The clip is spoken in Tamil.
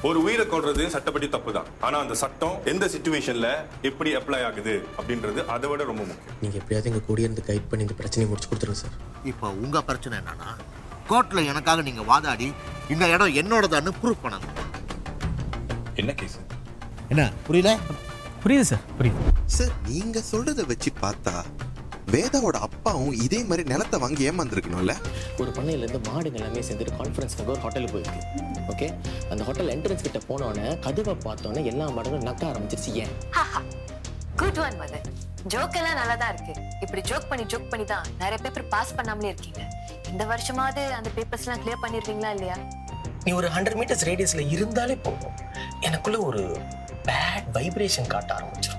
ஒரு உயிரை கொல்றது சட்டப்படி தப்பு தான் ஆனா அந்த சட்டம் எந்த சுச்சுவேஷன்ல எப்படி அப்ளை ஆகுது அப்படின்றது அதை விட ரொம்ப முக்கியம் நீங்கள் எப்படியாவது எங்கள் கூடிய இருந்து கைட் பண்ணி இந்த பிரச்சனையை முடிச்சு கொடுத்துருங்க சார் இப்போ உங்க பிரச்சனை என்னன்னா கோர்ட்ல எனக்காக நீங்க வாதாடி இந்த இடம் என்னோடதான்னு ப்ரூவ் பண்ணணும் என்ன கேஸ் என்ன புரியல புரியுது சார் புரியுது சார் நீங்க சொல்றத வச்சு பார்த்தா வேதாவோட அப்பாவும் இதே மாதிரி நிலத்தை வாங்கி ஏமாந்துருக்கணும்ல ஒரு பண்ணையிலேருந்து மாடுங்க எல்லாமே சேர்ந்துட்டு கான்ஃபரன்ஸ்க்காக ஒரு ஹோட்டலுக்கு போயிருக்கு ஓகே அந்த ஹோட்டல் என்ட்ரன்ஸ் கிட்ட போனோடனே கதவை பார்த்தோன்னே எல்லா மாடுகளும் நக்க ஆரம்பிச்சிருச்சு ஏன் குட் ஒன் மதர் ஜோக் எல்லாம் நல்லா தான் இருக்கு இப்படி ஜோக் பண்ணி ஜோக் பண்ணி தான் நிறைய பேப்பர் பாஸ் பண்ணாமலே இருக்கீங்க இந்த வருஷமாவது அந்த பேப்பர்ஸ் எல்லாம் கிளியர் பண்ணிருவீங்களா இல்லையா நீ ஒரு ஹண்ட்ரட் மீட்டர்ஸ் ரேடியஸில் இருந்தாலே போதும் எனக்குள்ள ஒரு பேட் வைப்ரேஷன் காட்ட ஆரம்பிச்சிடும்